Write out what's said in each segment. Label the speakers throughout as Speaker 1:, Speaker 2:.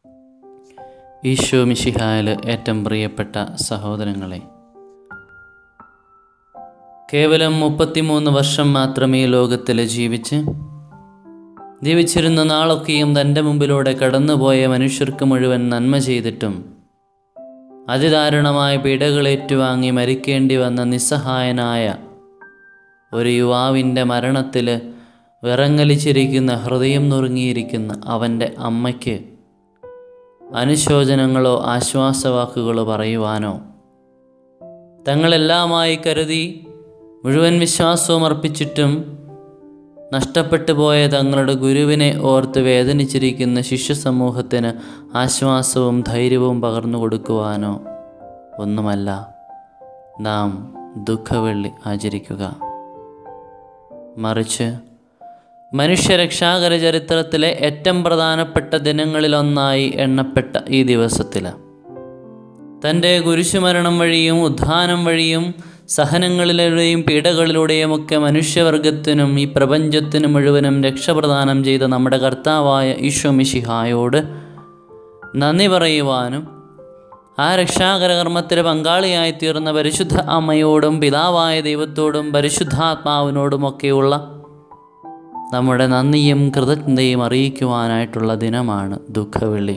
Speaker 1: ഈശോ മിശിഹായിൽ ഏറ്റവും പ്രിയപ്പെട്ട സഹോദരങ്ങളെ കേവലം മുപ്പത്തിമൂന്ന് വർഷം മാത്രമേ ഈ ലോകത്തിൽ ജീവിച്ച് ജീവിച്ചിരുന്ന നാളൊക്കെയും തൻ്റെ മുമ്പിലൂടെ കടന്നുപോയ മനുഷ്യർക്ക് മുഴുവൻ നന്മ ചെയ്തിട്ടും അതിദാരുണമായ പീഡകളേറ്റുവാങ്ങി മരിക്കേണ്ടി വന്ന നിസ്സഹായനായ ഒരു യുവാവിൻ്റെ മരണത്തിൽ വിറങ്ങലിച്ചിരിക്കുന്ന ഹൃദയം നുറുങ്ങിയിരിക്കുന്ന അവൻ്റെ അമ്മയ്ക്ക് അനുശോചനങ്ങളോ ആശ്വാസവാക്കുകളോ പറയുവാനോ തങ്ങളെല്ലാമായി കരുതി മുഴുവൻ വിശ്വാസവും അർപ്പിച്ചിട്ടും നഷ്ടപ്പെട്ടു പോയ തങ്ങളുടെ ഗുരുവിനെ ഓർത്ത് വേദനിച്ചിരിക്കുന്ന ശിഷ്യ സമൂഹത്തിന് ആശ്വാസവും ധൈര്യവും പകർന്നു കൊടുക്കുവാനോ ഒന്നുമല്ല നാം ദുഃഖവെള്ളി ആചരിക്കുക മറിച്ച് മനുഷ്യരക്ഷാകര ചരിത്രത്തിലെ ഏറ്റവും പ്രധാനപ്പെട്ട ദിനങ്ങളിലൊന്നായി എണ്ണപ്പെട്ട ഈ ദിവസത്തിൽ തൻ്റെ കുരിശുമരണം വഴിയും ഉദ്ധാനം വഴിയും സഹനങ്ങളിലൂടെയും പീഡകളിലൂടെയും ഒക്കെ മനുഷ്യവർഗത്തിനും ഈ പ്രപഞ്ചത്തിനു മുഴുവനും രക്ഷപ്രദാനം ചെയ്ത നമ്മുടെ കർത്താവായ ഈശോ മിശിഹായോട് നന്ദി പറയുവാനും ആ രക്ഷാകര കർമ്മത്തിൽ പങ്കാളിയായി തീർന്ന പരിശുദ്ധ അമ്മയോടും പിതാവായ ദൈവത്തോടും പരിശുദ്ധാത്മാവിനോടുമൊക്കെയുള്ള നമ്മുടെ നന്ദിയും കൃതജ്ഞതയും അറിയിക്കുവാനായിട്ടുള്ള ദിനമാണ് ദുഃഖവെള്ളി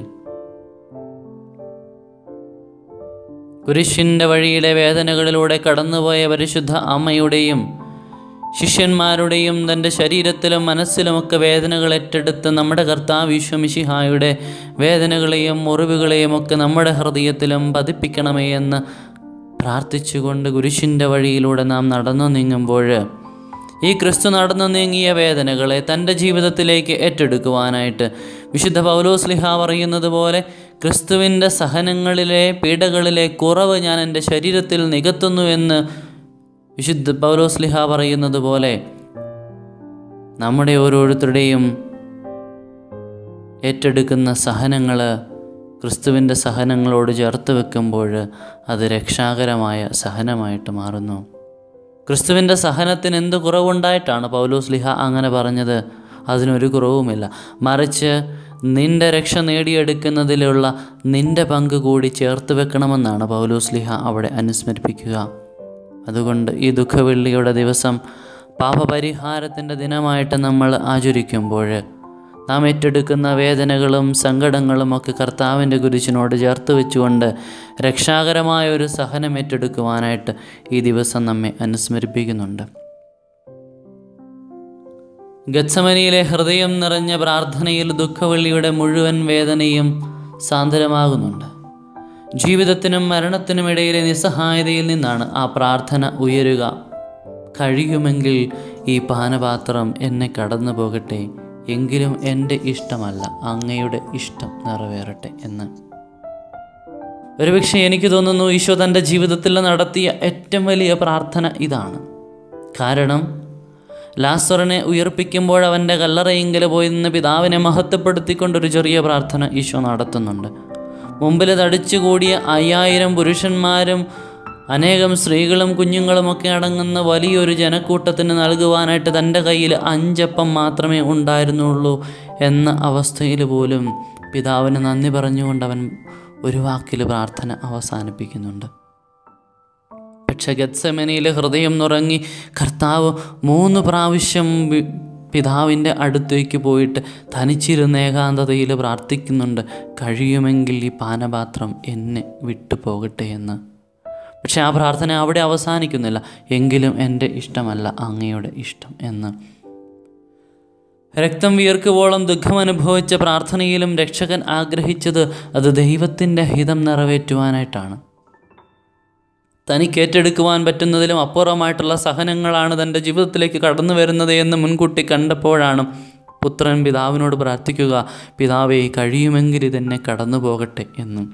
Speaker 1: കുരിശിൻ്റെ വഴിയിലെ വേദനകളിലൂടെ കടന്നുപോയ പരിശുദ്ധ അമ്മയുടെയും ശിഷ്യന്മാരുടെയും തൻ്റെ ശരീരത്തിലും മനസ്സിലുമൊക്കെ വേദനകൾ ഏറ്റെടുത്ത് നമ്മുടെ കർത്താവ് വിശ്വമിശിഹായുടെ വേദനകളെയും മുറിവുകളെയും ഒക്കെ നമ്മുടെ ഹൃദയത്തിലും പതിപ്പിക്കണമേ എന്ന് പ്രാർത്ഥിച്ചുകൊണ്ട് കുരിശിൻ്റെ വഴിയിലൂടെ നാം നടന്നു നീങ്ങുമ്പോൾ ഈ ക്രിസ്തു നടന്നു നീങ്ങിയ വേദനകളെ തൻ്റെ ജീവിതത്തിലേക്ക് ഏറ്റെടുക്കുവാനായിട്ട് വിശുദ്ധ പൗലോസ്ലിഹ പറയുന്നത് പോലെ ക്രിസ്തുവിൻ്റെ സഹനങ്ങളിലെ പീഡകളിലെ കുറവ് ഞാൻ എൻ്റെ ശരീരത്തിൽ നികത്തുന്നു എന്ന് വിശുദ്ധ പൗലോസ്ലിഹ പറയുന്നത് പോലെ നമ്മുടെ ഓരോരുത്തരുടെയും ഏറ്റെടുക്കുന്ന സഹനങ്ങൾ ക്രിസ്തുവിൻ്റെ സഹനങ്ങളോട് ചേർത്ത് വെക്കുമ്പോൾ അത് രക്ഷാകരമായ സഹനമായിട്ട് മാറുന്നു ക്രിസ്തുവിൻ്റെ സഹനത്തിന് എന്ത് കുറവുണ്ടായിട്ടാണ് പൗലോസ് ലിഹ അങ്ങനെ പറഞ്ഞത് അതിനൊരു കുറവുമില്ല മറിച്ച് നിന്റെ രക്ഷ നേടിയെടുക്കുന്നതിലുള്ള നിന്റെ പങ്ക് കൂടി ചേർത്ത് വെക്കണമെന്നാണ് പൗലോസ് ലിഹ അവിടെ അനുസ്മരിപ്പിക്കുക അതുകൊണ്ട് ഈ ദുഃഖവെള്ളിയുടെ ദിവസം പാപപരിഹാരത്തിൻ്റെ ദിനമായിട്ട് നമ്മൾ ആചരിക്കുമ്പോൾ നാം ഏറ്റെടുക്കുന്ന വേദനകളും സങ്കടങ്ങളും ഒക്കെ കർത്താവിൻ്റെ കുരിശിനോട് ചേർത്ത് വെച്ചുകൊണ്ട് രക്ഷാകരമായ ഒരു സഹനം ഏറ്റെടുക്കുവാനായിട്ട് ഈ ദിവസം നമ്മെ അനുസ്മരിപ്പിക്കുന്നുണ്ട് ഗത്സമനിയിലെ ഹൃദയം നിറഞ്ഞ പ്രാർത്ഥനയിൽ ദുഃഖവെള്ളിയുടെ മുഴുവൻ വേദനയും സാന്ദ്രമാകുന്നുണ്ട് ജീവിതത്തിനും മരണത്തിനും ഇടയിലെ നിസ്സഹായതയിൽ നിന്നാണ് ആ പ്രാർത്ഥന ഉയരുക കഴിയുമെങ്കിൽ ഈ പാനപാത്രം എന്നെ കടന്നു പോകട്ടെ എങ്കിലും എൻ്റെ ഇഷ്ടമല്ല അങ്ങയുടെ ഇഷ്ടം നിറവേറട്ടെ എന്ന് ഒരുപക്ഷെ എനിക്ക് തോന്നുന്നു ഈശോ തൻ്റെ ജീവിതത്തിൽ നടത്തിയ ഏറ്റവും വലിയ പ്രാർത്ഥന ഇതാണ് കാരണം ലാസറിനെ ഉയർപ്പിക്കുമ്പോൾ അവൻ്റെ കല്ലറയെങ്കിൽ പോയി നിന്ന് പിതാവിനെ മഹത്വപ്പെടുത്തിക്കൊണ്ടൊരു ചെറിയ പ്രാർത്ഥന ഈശോ നടത്തുന്നുണ്ട് മുമ്പിൽ തടിച്ചുകൂടിയ അയ്യായിരം പുരുഷന്മാരും അനേകം സ്ത്രീകളും കുഞ്ഞുങ്ങളുമൊക്കെ അടങ്ങുന്ന വലിയൊരു ജനക്കൂട്ടത്തിന് നൽകുവാനായിട്ട് തൻ്റെ കയ്യിൽ അഞ്ചപ്പം മാത്രമേ ഉണ്ടായിരുന്നുള്ളൂ എന്ന അവസ്ഥയിൽ പോലും പിതാവിന് നന്ദി പറഞ്ഞുകൊണ്ട് അവൻ ഒരു വാക്കിൽ പ്രാർത്ഥന അവസാനിപ്പിക്കുന്നുണ്ട് പക്ഷെ ഗത്സമനയിൽ ഹൃദയം നുറങ്ങി കർത്താവ് മൂന്ന് പ്രാവശ്യം പിതാവിൻ്റെ അടുത്തേക്ക് പോയിട്ട് തനിച്ചിരുന്ന ഏകാന്തതയിൽ പ്രാർത്ഥിക്കുന്നുണ്ട് കഴിയുമെങ്കിൽ ഈ പാനപാത്രം എന്നെ വിട്ടു പോകട്ടെ എന്ന് പക്ഷെ ആ പ്രാർത്ഥന അവിടെ അവസാനിക്കുന്നില്ല എങ്കിലും എൻ്റെ ഇഷ്ടമല്ല അങ്ങയുടെ ഇഷ്ടം എന്ന് രക്തം വിയർക്കുവോളം ദുഃഖം അനുഭവിച്ച പ്രാർത്ഥനയിലും രക്ഷകൻ ആഗ്രഹിച്ചത് അത് ദൈവത്തിൻ്റെ ഹിതം നിറവേറ്റുവാനായിട്ടാണ് തനിക്ക് ഏറ്റെടുക്കുവാൻ പറ്റുന്നതിലും അപ്പുറമായിട്ടുള്ള സഹനങ്ങളാണ് തൻ്റെ ജീവിതത്തിലേക്ക് കടന്നു വരുന്നത് എന്ന് മുൻകൂട്ടി കണ്ടപ്പോഴാണ് പുത്രൻ പിതാവിനോട് പ്രാർത്ഥിക്കുക പിതാവെ കഴിയുമെങ്കിൽ ഇതെന്നെ കടന്നു പോകട്ടെ എന്നും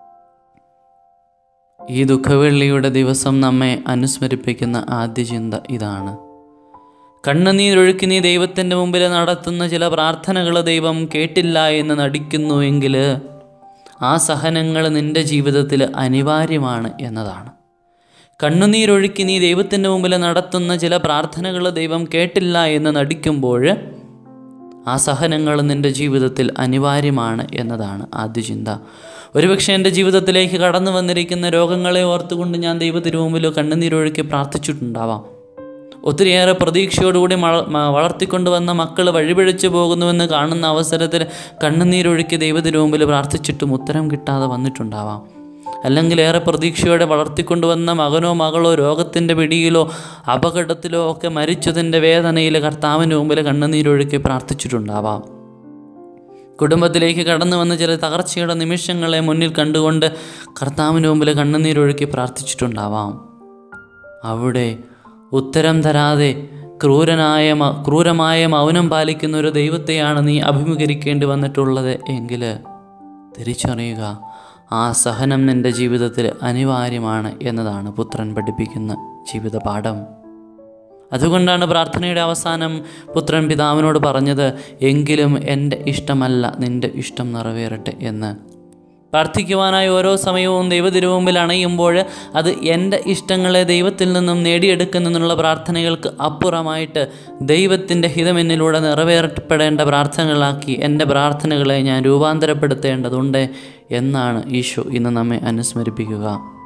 Speaker 1: ഈ ദുഃഖവെള്ളിയുടെ ദിവസം നമ്മെ അനുസ്മരിപ്പിക്കുന്ന ആദ്യ ചിന്ത ഇതാണ് കണ്ണുനീരൊഴുക്കി നീ ദൈവത്തിൻ്റെ മുമ്പിൽ നടത്തുന്ന ചില പ്രാർത്ഥനകൾ ദൈവം കേട്ടില്ല എന്ന് നടിക്കുന്നുവെങ്കിൽ ആ സഹനങ്ങൾ നിൻ്റെ ജീവിതത്തിൽ അനിവാര്യമാണ് എന്നതാണ് കണ്ണുനീരൊഴുക്കി നീ ദൈവത്തിൻ്റെ മുമ്പിൽ നടത്തുന്ന ചില പ്രാർത്ഥനകൾ ദൈവം കേട്ടില്ല എന്ന് നടിക്കുമ്പോൾ ആ സഹനങ്ങൾ നിൻ്റെ ജീവിതത്തിൽ അനിവാര്യമാണ് എന്നതാണ് ആദ്യ ചിന്ത ഒരുപക്ഷെ എൻ്റെ ജീവിതത്തിലേക്ക് കടന്നു വന്നിരിക്കുന്ന രോഗങ്ങളെ ഓർത്തുകൊണ്ട് ഞാൻ ദൈവത്തിരുമുമ്പിലോ കണ്ണുനീരൊഴുക്കി പ്രാർത്ഥിച്ചിട്ടുണ്ടാവാം ഒത്തിരിയേറെ പ്രതീക്ഷയോടുകൂടി മള- മ- വളർത്തിക്കൊണ്ടുവന്ന മക്കൾ വഴിപിഴച്ചു പോകുന്നുവെന്ന് കാണുന്ന അവസരത്തിൽ കണ്ണുനീരൊഴുക്കി ദൈവത്തിരുമുമ്പിൽ പ്രാർത്ഥിച്ചിട്ടും ഉത്തരം കിട്ടാതെ വന്നിട്ടുണ്ടാവാം അല്ലെങ്കിൽ ഏറെ പ്രതീക്ഷയോടെ വളർത്തിക്കൊണ്ടുവന്ന മകനോ മകളോ രോഗത്തിൻ്റെ പിടിയിലോ അപകടത്തിലോ ഒക്കെ മരിച്ചതിൻ്റെ വേദനയിൽ കർത്താവിൻ്റെ മുമ്പിൽ കണ്ണുനീരൊഴുക്കി പ്രാർത്ഥിച്ചിട്ടുണ്ടാവാം കുടുംബത്തിലേക്ക് കടന്നു വന്ന ചില തകർച്ചയുടെ നിമിഷങ്ങളെ മുന്നിൽ കണ്ടുകൊണ്ട് കർത്താവിൻ്റെ മുമ്പിൽ കണ്ണുനീരൊഴുക്കി പ്രാർത്ഥിച്ചിട്ടുണ്ടാവാം അവിടെ ഉത്തരം തരാതെ ക്രൂരനായ മ- ക്രൂരമായ മൗനം പാലിക്കുന്ന ഒരു ദൈവത്തെയാണ് നീ അഭിമുഖീകരിക്കേണ്ടി വന്നിട്ടുള്ളത് എങ്കിൽ തിരിച്ചറിയുക ആ സഹനം നിൻ്റെ ജീവിതത്തിൽ അനിവാര്യമാണ് എന്നതാണ് പുത്രൻ പഠിപ്പിക്കുന്ന ജീവിത പാഠം അതുകൊണ്ടാണ് പ്രാർത്ഥനയുടെ അവസാനം പുത്രൻ പിതാവിനോട് പറഞ്ഞത് എങ്കിലും എൻ്റെ ഇഷ്ടമല്ല നിൻ്റെ ഇഷ്ടം നിറവേറട്ടെ എന്ന് പ്രാർത്ഥിക്കുവാനായി ഓരോ സമയവും ദൈവതിരുമുമ്പിൽ അണയുമ്പോൾ അത് എൻ്റെ ഇഷ്ടങ്ങളെ ദൈവത്തിൽ നിന്നും നേടിയെടുക്കുന്നെന്നുള്ള പ്രാർത്ഥനകൾക്ക് അപ്പുറമായിട്ട് ദൈവത്തിൻ്റെ ഹിതം എന്നിലൂടെ നിറവേറപ്പെടേണ്ട പ്രാർത്ഥനകളാക്കി എൻ്റെ പ്രാർത്ഥനകളെ ഞാൻ രൂപാന്തരപ്പെടുത്തേണ്ടതുണ്ട് എന്നാണ് ഈശോ ഇന്ന് നമ്മെ അനുസ്മരിപ്പിക്കുക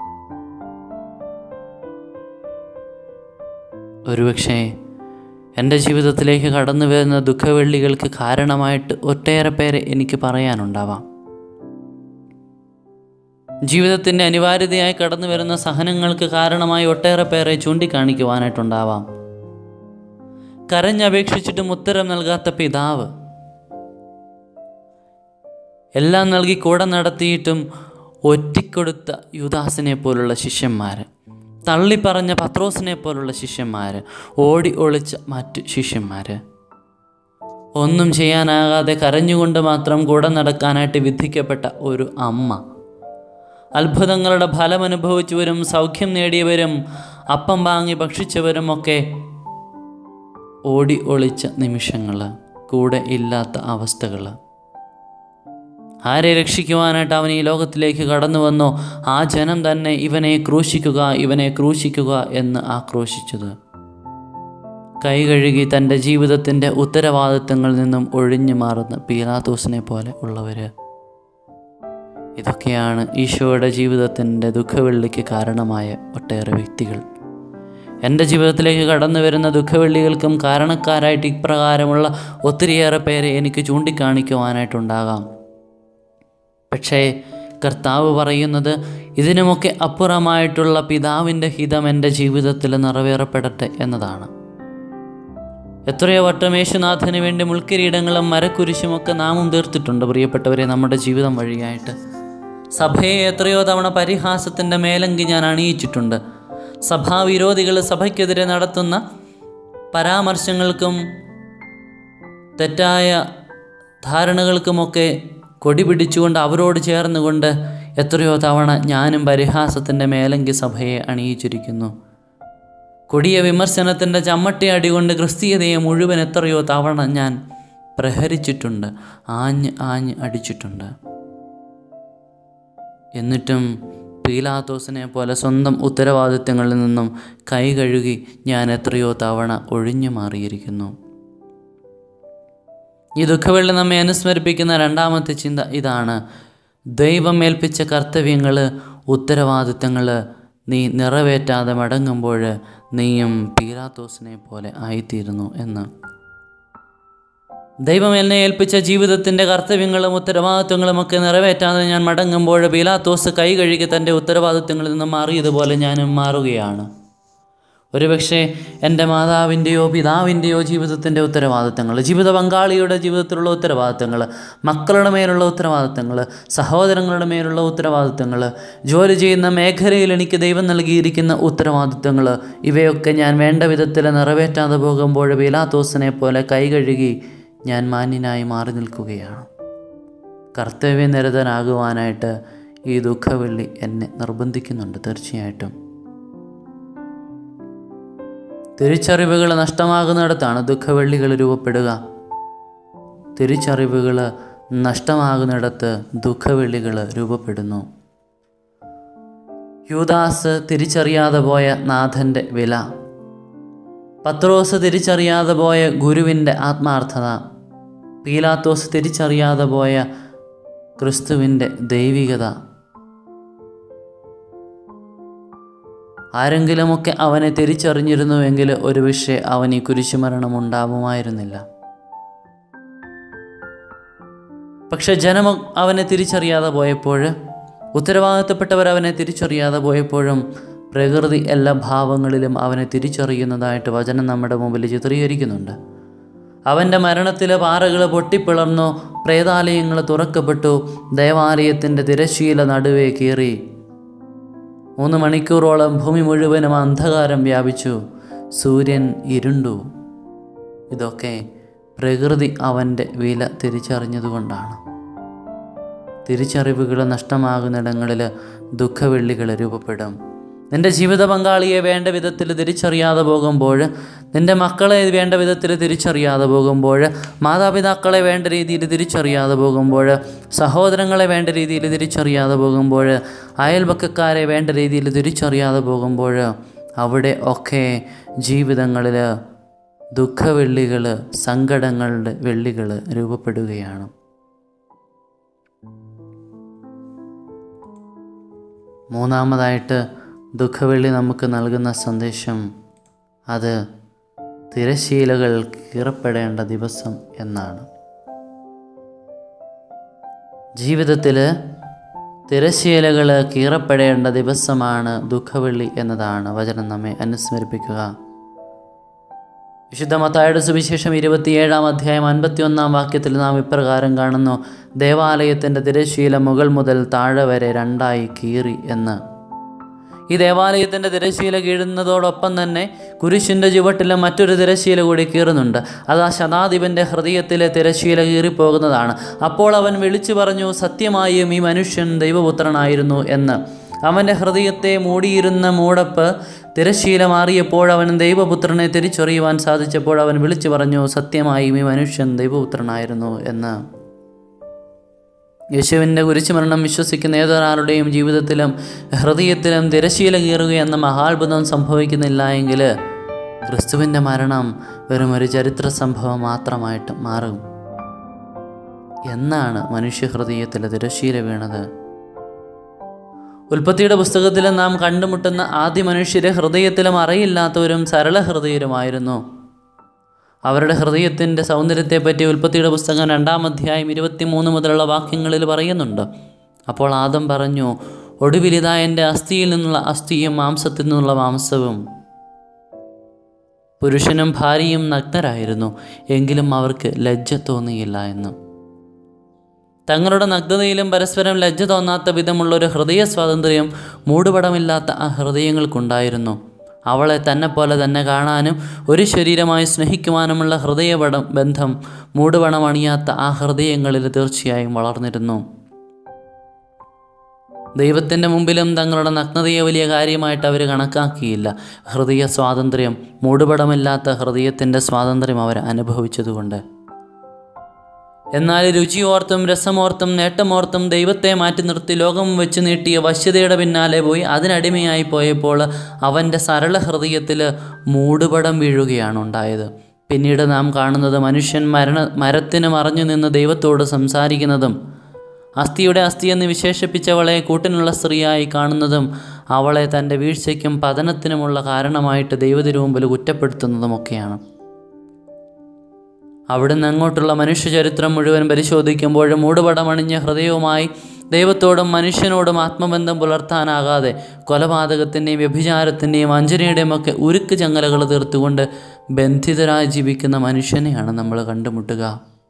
Speaker 1: ഒരുപക്ഷേ എൻ്റെ ജീവിതത്തിലേക്ക് കടന്നു വരുന്ന ദുഃഖവെള്ളികൾക്ക് കാരണമായിട്ട് ഒട്ടേറെ പേരെ എനിക്ക് പറയാനുണ്ടാവാം ജീവിതത്തിൻ്റെ അനിവാര്യതയായി കടന്നു വരുന്ന സഹനങ്ങൾക്ക് കാരണമായി ഒട്ടേറെ പേരെ ചൂണ്ടിക്കാണിക്കുവാനായിട്ടുണ്ടാവാം കരഞ്ഞപേക്ഷിച്ചിട്ടും ഉത്തരം നൽകാത്ത പിതാവ് എല്ലാം നൽകി കൂടെ നടത്തിയിട്ടും ഒറ്റിക്കൊടുത്ത യുദാസിനെ പോലുള്ള ശിഷ്യന്മാർ തള്ളിപ്പറഞ്ഞ പത്രോസിനെ പോലുള്ള ശിഷ്യന്മാർ ഓടി ഒളിച്ച മറ്റു ശിഷ്യന്മാർ ഒന്നും ചെയ്യാനാകാതെ കരഞ്ഞുകൊണ്ട് മാത്രം കൂടെ നടക്കാനായിട്ട് വിധിക്കപ്പെട്ട ഒരു അമ്മ അത്ഭുതങ്ങളുടെ ഫലമനുഭവിച്ചവരും സൗഖ്യം നേടിയവരും അപ്പം വാങ്ങി ഭക്ഷിച്ചവരും ഒക്കെ ഓടി ഒളിച്ച നിമിഷങ്ങൾ കൂടെ ഇല്ലാത്ത അവസ്ഥകൾ ആരെ രക്ഷിക്കുവാനായിട്ട് അവൻ ഈ ലോകത്തിലേക്ക് കടന്നു വന്നോ ആ ജനം തന്നെ ഇവനെ ക്രൂശിക്കുക ഇവനെ ക്രൂശിക്കുക എന്ന് ആക്രോശിച്ചത് കൈ കഴുകി തൻ്റെ ജീവിതത്തിൻ്റെ ഉത്തരവാദിത്തങ്ങളിൽ നിന്നും ഒഴിഞ്ഞു മാറുന്ന പീലാത്തോസിനെ പോലെ ഉള്ളവർ ഇതൊക്കെയാണ് ഈശോയുടെ ജീവിതത്തിൻ്റെ ദുഃഖവെള്ളിക്ക് കാരണമായ ഒട്ടേറെ വ്യക്തികൾ എൻ്റെ ജീവിതത്തിലേക്ക് കടന്നു വരുന്ന ദുഃഖവെള്ളികൾക്കും കാരണക്കാരായിട്ട് ഇപ്രകാരമുള്ള ഒത്തിരിയേറെ പേരെ എനിക്ക് ചൂണ്ടിക്കാണിക്കുവാനായിട്ടുണ്ടാകാം പക്ഷേ കർത്താവ് പറയുന്നത് ഇതിനുമൊക്കെ അപ്പുറമായിട്ടുള്ള പിതാവിൻ്റെ ഹിതം എൻ്റെ ജീവിതത്തിൽ നിറവേറപ്പെടട്ടെ എന്നതാണ് എത്രയോ വട്ടം യേശുനാഥന് വേണ്ടി മുൾക്കിരീടങ്ങളും മരക്കുരിശുമൊക്കെ നാമും തീർത്തിട്ടുണ്ട് പ്രിയപ്പെട്ടവരെ നമ്മുടെ ജീവിതം വഴിയായിട്ട് സഭയെ എത്രയോ തവണ പരിഹാസത്തിൻ്റെ മേലങ്കി ഞാൻ അണിയിച്ചിട്ടുണ്ട് സഭാവിരോധികൾ സഭയ്ക്കെതിരെ നടത്തുന്ന പരാമർശങ്ങൾക്കും തെറ്റായ ധാരണകൾക്കുമൊക്കെ കൊടി പിടിച്ചുകൊണ്ട് അവരോട് ചേർന്നുകൊണ്ട് എത്രയോ തവണ ഞാനും പരിഹാസത്തിൻ്റെ മേലങ്കി സഭയെ അണിയിച്ചിരിക്കുന്നു കൊടിയ വിമർശനത്തിൻ്റെ ചമ്മട്ടി അടികൊണ്ട് ക്രിസ്തീയതയെ മുഴുവൻ എത്രയോ തവണ ഞാൻ പ്രഹരിച്ചിട്ടുണ്ട് ആഞ്ഞ് ആഞ്ഞ് അടിച്ചിട്ടുണ്ട് എന്നിട്ടും പീലാത്തോസിനെ പോലെ സ്വന്തം ഉത്തരവാദിത്തങ്ങളിൽ നിന്നും കൈ കഴുകി ഞാൻ എത്രയോ തവണ ഒഴിഞ്ഞു മാറിയിരിക്കുന്നു ഈ ദുഃഖവെള്ളി നമ്മെ അനുസ്മരിപ്പിക്കുന്ന രണ്ടാമത്തെ ചിന്ത ഇതാണ് ദൈവം ഏൽപ്പിച്ച കർത്തവ്യങ്ങൾ ഉത്തരവാദിത്തങ്ങൾ നീ നിറവേറ്റാതെ മടങ്ങുമ്പോൾ നീയും പീലാത്തോസിനെ പോലെ ആയിത്തീരുന്നു എന്ന് ദൈവം എന്നെ ഏൽപ്പിച്ച ജീവിതത്തിൻ്റെ കർത്തവ്യങ്ങളും ഉത്തരവാദിത്വങ്ങളും ഒക്കെ നിറവേറ്റാതെ ഞാൻ മടങ്ങുമ്പോൾ പീലാത്തോസ് കൈ കഴുകി തൻ്റെ ഉത്തരവാദിത്വങ്ങളിൽ നിന്നും മാറിയതുപോലെ ഞാനും മാറുകയാണ് ഒരുപക്ഷെ എൻ്റെ മാതാവിൻ്റെയോ പിതാവിൻ്റെയോ ജീവിതത്തിൻ്റെ ഉത്തരവാദിത്തങ്ങൾ ജീവിത പങ്കാളിയുടെ ജീവിതത്തിലുള്ള ഉത്തരവാദിത്തങ്ങൾ മക്കളുടെ മേലുള്ള ഉത്തരവാദിത്തങ്ങൾ സഹോദരങ്ങളുടെ മേലുള്ള ഉത്തരവാദിത്തങ്ങൾ ജോലി ചെയ്യുന്ന മേഖലയിൽ എനിക്ക് ദൈവം നൽകിയിരിക്കുന്ന ഉത്തരവാദിത്തങ്ങൾ ഇവയൊക്കെ ഞാൻ വേണ്ട വിധത്തിൽ നിറവേറ്റാതെ പോകുമ്പോൾ പീലാത്തോസിനെ പോലെ കൈ കഴുകി ഞാൻ മാന്യനായി മാറി നിൽക്കുകയാണ് കർത്തവ്യനിരതനാകുവാനായിട്ട് ഈ ദുഃഖവെള്ളി എന്നെ നിർബന്ധിക്കുന്നുണ്ട് തീർച്ചയായിട്ടും തിരിച്ചറിവുകൾ നഷ്ടമാകുന്നിടത്താണ് ദുഃഖവെള്ളികൾ രൂപപ്പെടുക തിരിച്ചറിവുകൾ നഷ്ടമാകുന്നിടത്ത് ദുഃഖവെള്ളികൾ രൂപപ്പെടുന്നു യൂദാസ് തിരിച്ചറിയാതെ പോയ നാഥൻ്റെ വില പത്രോസ് തിരിച്ചറിയാതെ പോയ ഗുരുവിൻ്റെ ആത്മാർത്ഥത പീലാത്തോസ് തിരിച്ചറിയാതെ പോയ ക്രിസ്തുവിൻ്റെ ദൈവികത ആരെങ്കിലുമൊക്കെ അവനെ തിരിച്ചറിഞ്ഞിരുന്നുവെങ്കിൽ ഒരു പക്ഷേ അവൻ ഈ കുരിശുമരണം ഉണ്ടാവുമായിരുന്നില്ല പക്ഷെ ജനം അവനെ തിരിച്ചറിയാതെ പോയപ്പോൾ ഉത്തരവാദിത്തപ്പെട്ടവർ അവനെ തിരിച്ചറിയാതെ പോയപ്പോഴും പ്രകൃതി എല്ലാ ഭാവങ്ങളിലും അവനെ തിരിച്ചറിയുന്നതായിട്ട് വചനം നമ്മുടെ മുമ്പിൽ ചിത്രീകരിക്കുന്നുണ്ട് അവൻ്റെ മരണത്തിൽ പാറകൾ പൊട്ടിപ്പിളർന്നു പ്രേതാലയങ്ങൾ തുറക്കപ്പെട്ടു ദേവാലയത്തിൻ്റെ തിരശീല നടുവേ കീറി മൂന്ന് മണിക്കൂറോളം ഭൂമി മുഴുവനും അന്ധകാരം വ്യാപിച്ചു സൂര്യൻ ഇരുണ്ടു ഇതൊക്കെ പ്രകൃതി അവൻ്റെ വില തിരിച്ചറിഞ്ഞതുകൊണ്ടാണ് തിരിച്ചറിവുകൾ നഷ്ടമാകുന്നിടങ്ങളിൽ ദുഃഖവെള്ളികൾ രൂപപ്പെടും നിൻ്റെ ജീവിത പങ്കാളിയെ വേണ്ട വിധത്തിൽ തിരിച്ചറിയാതെ പോകുമ്പോൾ നിൻ്റെ മക്കളെ വേണ്ട വിധത്തിൽ തിരിച്ചറിയാതെ പോകുമ്പോൾ മാതാപിതാക്കളെ വേണ്ട രീതിയിൽ തിരിച്ചറിയാതെ പോകുമ്പോൾ സഹോദരങ്ങളെ വേണ്ട രീതിയിൽ തിരിച്ചറിയാതെ പോകുമ്പോൾ അയൽപക്കക്കാരെ വേണ്ട രീതിയിൽ തിരിച്ചറിയാതെ പോകുമ്പോൾ അവിടെ ഒക്കെ ജീവിതങ്ങളിൽ ദുഃഖവെള്ളികൾ സങ്കടങ്ങളുടെ വെള്ളികൾ രൂപപ്പെടുകയാണ് മൂന്നാമതായിട്ട് ദുഃഖവെള്ളി നമുക്ക് നൽകുന്ന സന്ദേശം അത് തിരശീലകൾ കീറപ്പെടേണ്ട ദിവസം എന്നാണ് ജീവിതത്തിൽ തിരശീലകൾ കീറപ്പെടേണ്ട ദിവസമാണ് ദുഃഖവെള്ളി എന്നതാണ് വചനം നമ്മെ അനുസ്മരിപ്പിക്കുക വിശുദ്ധ മത്തായുടെ സുവിശേഷം ഇരുപത്തിയേഴാം അധ്യായം അൻപത്തിയൊന്നാം വാക്യത്തിൽ നാം ഇപ്രകാരം കാണുന്നു ദേവാലയത്തിൻ്റെ തിരശീല മുകൾ മുതൽ താഴെ വരെ രണ്ടായി കീറി എന്ന് ഈ ദേവാലയത്തിൻ്റെ തിരശീല കീഴുന്നതോടൊപ്പം തന്നെ കുരിശിൻ്റെ ചുവട്ടിലും മറ്റൊരു തിരശീല കൂടി കീറുന്നുണ്ട് അത് ആ ശതാധിപൻ്റെ ഹൃദയത്തിലെ തിരശീല കീറിപ്പോകുന്നതാണ് അപ്പോൾ അവൻ വിളിച്ചു പറഞ്ഞു സത്യമായും ഈ മനുഷ്യൻ ദൈവപുത്രനായിരുന്നു എന്ന് അവൻ്റെ ഹൃദയത്തെ മൂടിയിരുന്ന മൂടപ്പ് തിരശീല മാറിയപ്പോൾ അവൻ ദൈവപുത്രനെ തിരിച്ചറിയുവാൻ സാധിച്ചപ്പോൾ അവൻ വിളിച്ചു പറഞ്ഞു സത്യമായും ഈ മനുഷ്യൻ ദൈവപുത്രനായിരുന്നു എന്ന് യേശുവിൻ്റെ കുരിശുമരണം വിശ്വസിക്കുന്ന ഏതൊരാളുടെയും ജീവിതത്തിലും ഹൃദയത്തിലും തിരശീല കീറുക എന്ന മഹാത്ഭുതം സംഭവിക്കുന്നില്ല എങ്കിൽ ക്രിസ്തുവിൻ്റെ മരണം വെറും ഒരു ചരിത്ര സംഭവം മാത്രമായിട്ട് മാറും എന്നാണ് മനുഷ്യഹൃദയത്തിൽ തിരശീല വീണത് ഉൽപ്പത്തിയുടെ പുസ്തകത്തിൽ നാം കണ്ടുമുട്ടുന്ന ആദ്യ മനുഷ്യരെ ഹൃദയത്തിലും അറിയില്ലാത്തവരും സരള ഹൃദയരുമായിരുന്നു അവരുടെ ഹൃദയത്തിൻ്റെ സൗന്ദര്യത്തെപ്പറ്റി ഉൽപ്പത്തിയുടെ പുസ്തകം രണ്ടാം അധ്യായം ഇരുപത്തിമൂന്ന് മുതലുള്ള വാക്യങ്ങളിൽ പറയുന്നുണ്ട് അപ്പോൾ ആദം പറഞ്ഞു ഒടുവിലിതാ എൻ്റെ അസ്ഥിയിൽ നിന്നുള്ള അസ്ഥിയും മാംസത്തിൽ നിന്നുള്ള മാംസവും പുരുഷനും ഭാര്യയും നഗ്നരായിരുന്നു എങ്കിലും അവർക്ക് ലജ്ജ തോന്നിയില്ല എന്ന് തങ്ങളുടെ നഗ്നതയിലും പരസ്പരം ലജ്ജ തോന്നാത്ത വിധമുള്ള ഒരു ഹൃദയ സ്വാതന്ത്ര്യം മൂടുപടമില്ലാത്ത ആ ഹൃദയങ്ങൾക്കുണ്ടായിരുന്നു അവളെ തന്നെ പോലെ തന്നെ കാണാനും ഒരു ശരീരമായി സ്നേഹിക്കുവാനുമുള്ള ഹൃദയപടം ബന്ധം മൂടുപണമണിയാത്ത ആ ഹൃദയങ്ങളിൽ തീർച്ചയായും വളർന്നിരുന്നു ദൈവത്തിൻ്റെ മുമ്പിലും തങ്ങളുടെ നഗ്നതയെ വലിയ കാര്യമായിട്ട് അവർ കണക്കാക്കിയില്ല ഹൃദയ സ്വാതന്ത്ര്യം മൂടുപടമില്ലാത്ത ഹൃദയത്തിൻ്റെ സ്വാതന്ത്ര്യം അവർ അനുഭവിച്ചതുകൊണ്ട് എന്നാൽ രുചിയോർത്തും രസമോർത്തും നേട്ടമോർത്തും ദൈവത്തെ മാറ്റി നിർത്തി ലോകം വെച്ച് നീട്ടിയ വശ്യതയുടെ പിന്നാലെ പോയി അതിനടിമയായി പോയപ്പോൾ അവൻ്റെ സരള ഹൃദയത്തിൽ മൂടുപടം വീഴുകയാണ് ഉണ്ടായത് പിന്നീട് നാം കാണുന്നത് മനുഷ്യൻ മരണ മരത്തിന് മറഞ്ഞു നിന്ന് ദൈവത്തോട് സംസാരിക്കുന്നതും അസ്ഥിയുടെ അസ്ഥി എന്ന് വിശേഷിപ്പിച്ചവളെ കൂട്ടിനുള്ള സ്ത്രീയായി കാണുന്നതും അവളെ തൻ്റെ വീഴ്ചയ്ക്കും പതനത്തിനുമുള്ള കാരണമായിട്ട് ദൈവത്തിനു മുമ്പിൽ കുറ്റപ്പെടുത്തുന്നതുമൊക്കെയാണ് അവിടുന്ന് അങ്ങോട്ടുള്ള മനുഷ്യചരിത്രം മുഴുവൻ പരിശോധിക്കുമ്പോൾ മൂടുപടമണിഞ്ഞ ഹൃദയവുമായി ദൈവത്തോടും മനുഷ്യനോടും ആത്മബന്ധം പുലർത്താനാകാതെ കൊലപാതകത്തിൻ്റെയും വ്യഭിചാരത്തിൻ്റെയും വഞ്ചനയുടെയും ഒക്കെ ഉരുക്ക് ചങ്ങലകൾ തീർത്തുകൊണ്ട് ബന്ധിതരായി ജീവിക്കുന്ന മനുഷ്യനെയാണ് നമ്മൾ കണ്ടുമുട്ടുക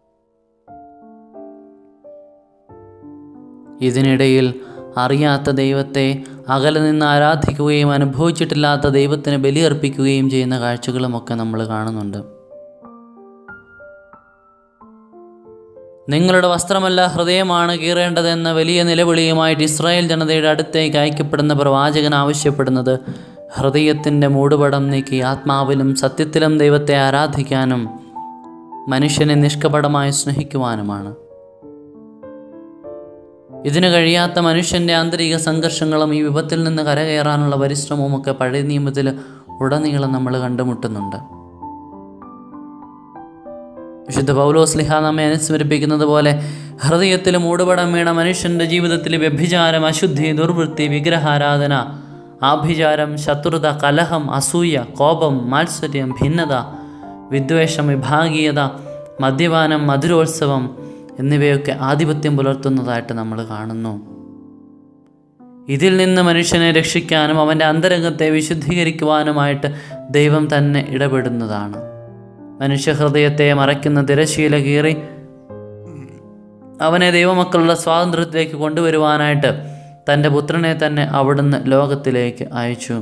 Speaker 1: ഇതിനിടയിൽ അറിയാത്ത ദൈവത്തെ അകലെ നിന്ന് ആരാധിക്കുകയും അനുഭവിച്ചിട്ടില്ലാത്ത ദൈവത്തിന് ബലിയർപ്പിക്കുകയും ചെയ്യുന്ന കാഴ്ചകളുമൊക്കെ നമ്മൾ കാണുന്നുണ്ട് നിങ്ങളുടെ വസ്ത്രമല്ല ഹൃദയമാണ് കീറേണ്ടതെന്ന വലിയ നിലവിളിയുമായിട്ട് ഇസ്രായേൽ ജനതയുടെ അടുത്തേക്ക് അയക്കപ്പെടുന്ന പ്രവാചകൻ ആവശ്യപ്പെടുന്നത് ഹൃദയത്തിൻ്റെ മൂടുപടം നീക്കി ആത്മാവിലും സത്യത്തിലും ദൈവത്തെ ആരാധിക്കാനും മനുഷ്യനെ നിഷ്കപടമായി സ്നേഹിക്കുവാനുമാണ് ഇതിന് കഴിയാത്ത മനുഷ്യൻ്റെ ആന്തരിക സംഘർഷങ്ങളും ഈ വിപത്തിൽ നിന്ന് കരകയറാനുള്ള പരിശ്രമവും ഒക്കെ പഴയ നിയമത്തിൽ ഉടനീളം നമ്മൾ കണ്ടുമുട്ടുന്നുണ്ട് വിശുദ്ധ പൗലോസ്ലിഹ നമ്മെ അനുസ്മരിപ്പിക്കുന്നത് പോലെ ഹൃദയത്തിൽ മൂടുപടം വീണ മനുഷ്യൻ്റെ ജീവിതത്തിൽ വ്യഭിചാരം അശുദ്ധി ദുർവൃത്തി വിഗ്രഹാരാധന ആഭിചാരം ശത്രുത കലഹം അസൂയ കോപം മാത്സര്യം ഭിന്നത വിദ്വേഷം വിഭാഗീയത മദ്യപാനം മധുരോത്സവം എന്നിവയൊക്കെ ആധിപത്യം പുലർത്തുന്നതായിട്ട് നമ്മൾ കാണുന്നു ഇതിൽ നിന്ന് മനുഷ്യനെ രക്ഷിക്കാനും അവൻ്റെ അന്തരംഗത്തെ വിശുദ്ധീകരിക്കുവാനുമായിട്ട് ദൈവം തന്നെ ഇടപെടുന്നതാണ് മനുഷ്യഹൃദയത്തെ മറയ്ക്കുന്ന തിരശീല കീറി അവനെ ദൈവമക്കളുടെ സ്വാതന്ത്ര്യത്തിലേക്ക് കൊണ്ടുവരുവാനായിട്ട് തൻ്റെ പുത്രനെ തന്നെ അവിടുന്ന് ലോകത്തിലേക്ക് അയച്ചു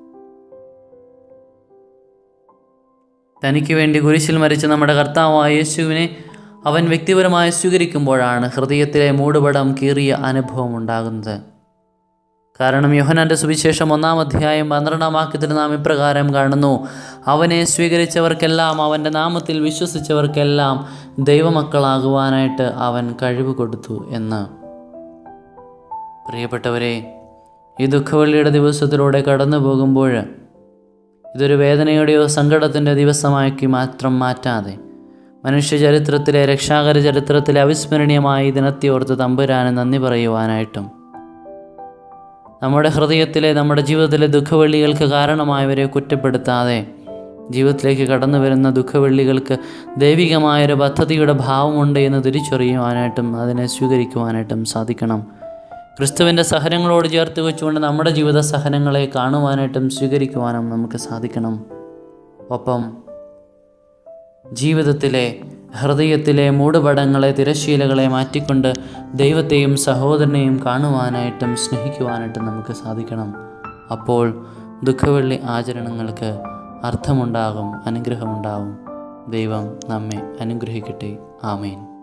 Speaker 1: തനിക്ക് വേണ്ടി കുരിശിൽ മരിച്ച നമ്മുടെ കർത്താവായ യേശുവിനെ അവൻ വ്യക്തിപരമായി സ്വീകരിക്കുമ്പോഴാണ് ഹൃദയത്തിലെ മൂടുപടം കീറിയ അനുഭവം ഉണ്ടാകുന്നത് കാരണം യോഹനാൻ്റെ സുവിശേഷം ഒന്നാം അധ്യായം പന്ത്രണ്ടാം വാക്യത്തിൽ നാം ഇപ്രകാരം കാണുന്നു അവനെ സ്വീകരിച്ചവർക്കെല്ലാം അവൻ്റെ നാമത്തിൽ വിശ്വസിച്ചവർക്കെല്ലാം ദൈവമക്കളാകുവാനായിട്ട് അവൻ കഴിവ് കൊടുത്തു എന്ന് പ്രിയപ്പെട്ടവരെ ഈ ദുഃഖവെള്ളിയുടെ ദിവസത്തിലൂടെ കടന്നു പോകുമ്പോൾ ഇതൊരു വേദനയുടെയോ സങ്കടത്തിൻ്റെ ദിവസമാക്കി മാത്രം മാറ്റാതെ മനുഷ്യ ചരിത്രത്തിലെ രക്ഷാകര ചരിത്രത്തിലെ അവിസ്മരണീയമായ ഈ ദിനത്തെ ഓർത്ത് തമ്പുരാന് നന്ദി പറയുവാനായിട്ടും നമ്മുടെ ഹൃദയത്തിലെ നമ്മുടെ ജീവിതത്തിലെ ദുഃഖവെള്ളികൾക്ക് കാരണമായവരെ കുറ്റപ്പെടുത്താതെ ജീവിതത്തിലേക്ക് കടന്നു വരുന്ന ദുഃഖവെള്ളികൾക്ക് ദൈവികമായൊരു പദ്ധതിയുടെ ഭാവമുണ്ട് എന്ന് തിരിച്ചറിയുവാനായിട്ടും അതിനെ സ്വീകരിക്കുവാനായിട്ടും സാധിക്കണം ക്രിസ്തുവിൻ്റെ സഹനങ്ങളോട് ചേർത്ത് വെച്ചുകൊണ്ട് നമ്മുടെ ജീവിത സഹനങ്ങളെ കാണുവാനായിട്ടും സ്വീകരിക്കുവാനും നമുക്ക് സാധിക്കണം ഒപ്പം ജീവിതത്തിലെ ഹൃദയത്തിലെ മൂടുപടങ്ങളെ തിരശീലകളെ മാറ്റിക്കൊണ്ട് ദൈവത്തെയും സഹോദരനെയും കാണുവാനായിട്ടും സ്നേഹിക്കുവാനായിട്ടും നമുക്ക് സാധിക്കണം അപ്പോൾ ദുഃഖവെള്ളി ആചരണങ്ങൾക്ക് അർത്ഥമുണ്ടാകും അനുഗ്രഹമുണ്ടാകും ദൈവം നമ്മെ അനുഗ്രഹിക്കട്ടെ ആമേൻ